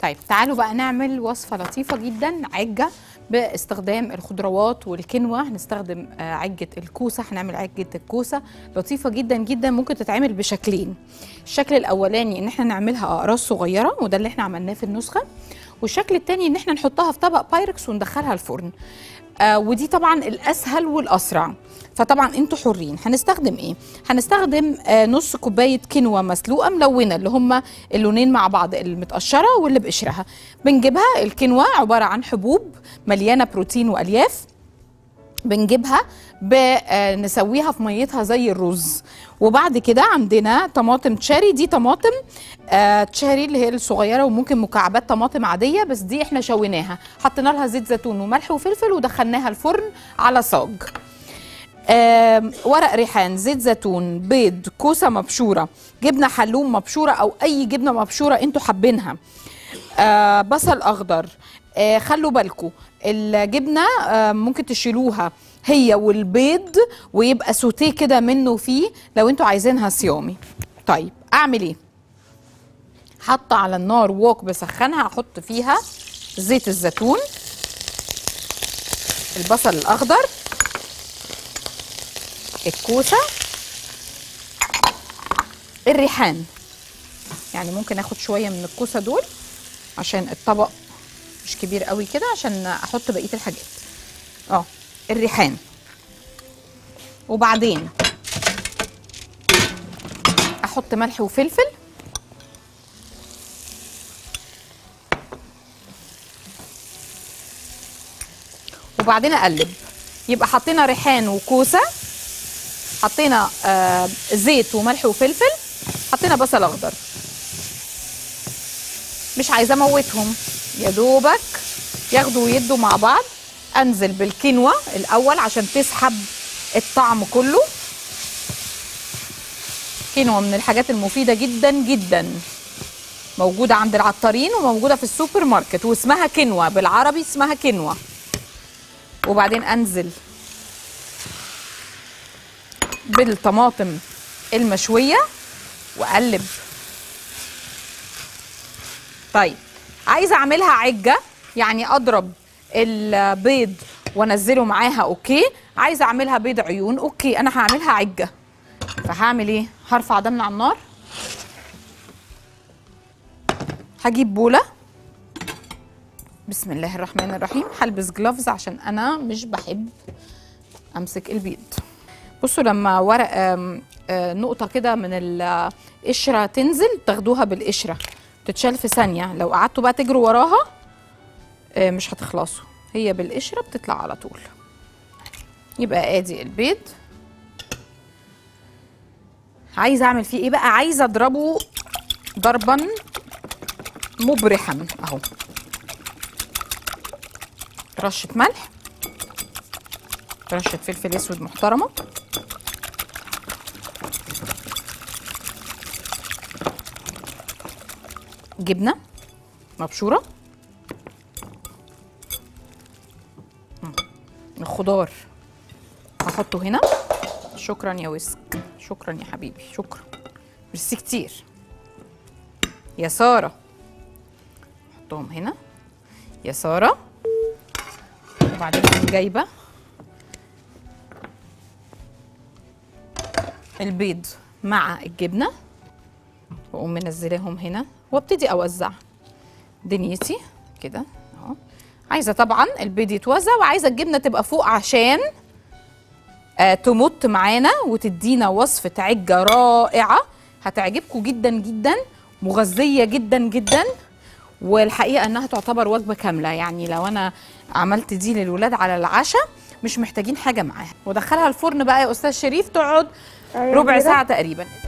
طيب تعالوا بقى نعمل وصفة لطيفة جدا عجة باستخدام الخضروات والكنوة هنستخدم آه، عجة الكوسة هنعمل عجة الكوسة لطيفة جدا جدا ممكن تتعمل بشكلين الشكل الأولاني إن احنا نعملها أقراص صغيرة وده اللي احنا عملناه في النسخة والشكل التاني إن احنا نحطها في طبق بايركس وندخلها الفرن آه ودي طبعا الاسهل والاسرع فطبعا انتوا حرين هنستخدم ايه هنستخدم آه نص كوبايه كينوا مسلوقه ملونه اللي هم اللونين مع بعض المتقشره واللي بقشرها بنجيبها الكينوا عباره عن حبوب مليانه بروتين والياف بنجيبها بنسويها في ميتها زي الرز وبعد كده عندنا طماطم تشاري دي طماطم آه تشاري اللي هي الصغيره وممكن مكعبات طماطم عاديه بس دي احنا شويناها حطينا لها زيت زيتون وملح وفلفل ودخلناها الفرن على صاج آه ورق ريحان زيت زيتون بيض كوسه مبشوره جبنه حلوم مبشوره او اي جبنه مبشوره انتوا حابينها آه بصل اخضر آه خلوا بالكم الجبنه آه ممكن تشيلوها هي والبيض ويبقى سوتيه كده منه فيه لو انتوا عايزينها صيامي طيب اعمل ايه حاطه على النار ووك بسخنها احط فيها زيت الزيتون البصل الاخضر الكوسه الريحان يعني ممكن اخد شويه من الكوسه دول عشان الطبق مش كبير قوي كده عشان احط بقيه الحاجات اه الريحان وبعدين احط ملح وفلفل وبعدين اقلب يبقى حطينا ريحان وكوسه حطينا آه زيت وملح وفلفل حطينا بصل اخضر مش عايزه اموتهم يا دوبك ياخدوا ويدوا مع بعض انزل بالكينوا الاول عشان تسحب الطعم كله كينوا من الحاجات المفيده جدا جدا موجوده عند العطارين وموجوده في السوبر ماركت واسمها كينوا بالعربي اسمها كينوا وبعدين انزل بالطماطم المشويه واقلب طيب عايزه اعملها عجه يعني اضرب البيض وانزله معاها اوكي عايزه اعملها بيض عيون اوكي انا هعملها عجه فهعمل ايه هرفع ده من على النار هجيب بوله بسم الله الرحمن الرحيم هلبس جلافز عشان انا مش بحب امسك البيض بصوا لما ورق آم، آه، نقطه كده من القشره تنزل تاخدوها بالقشره تتشال في ثانيه لو قعدتوا بقى تجروا وراها آه، مش هتخلصوا هي بالقشره بتطلع على طول يبقى ادي البيض عايزه اعمل فيه ايه بقى عايزه اضربه ضربا مبرحا اهو رشه ملح رشه فلفل اسود محترمه جبنه مبشوره مم. الخضار هحطه هنا شكرا يا وسك شكرا يا حبيبي شكرا ميرسي كتير يا ساره احطهم هنا يا ساره وبعدين أقوم جايبه البيض مع الجبنه واقوم منزلاهم هنا وابتدي اوزع دنيتي كده اهو عايزه طبعا البيض يتوزع وعايزه الجبنه تبقى فوق عشان آه تمط معانا وتدينا وصفه عجه رائعه هتعجبكم جدا جدا مغذيه جدا جدا والحقيقه انها تعتبر وجبه كامله يعني لو انا عملت دي للولاد على العشاء مش محتاجين حاجه معاها ودخلها الفرن بقى يا استاذ شريف تقعد ربع ساعه تقريبا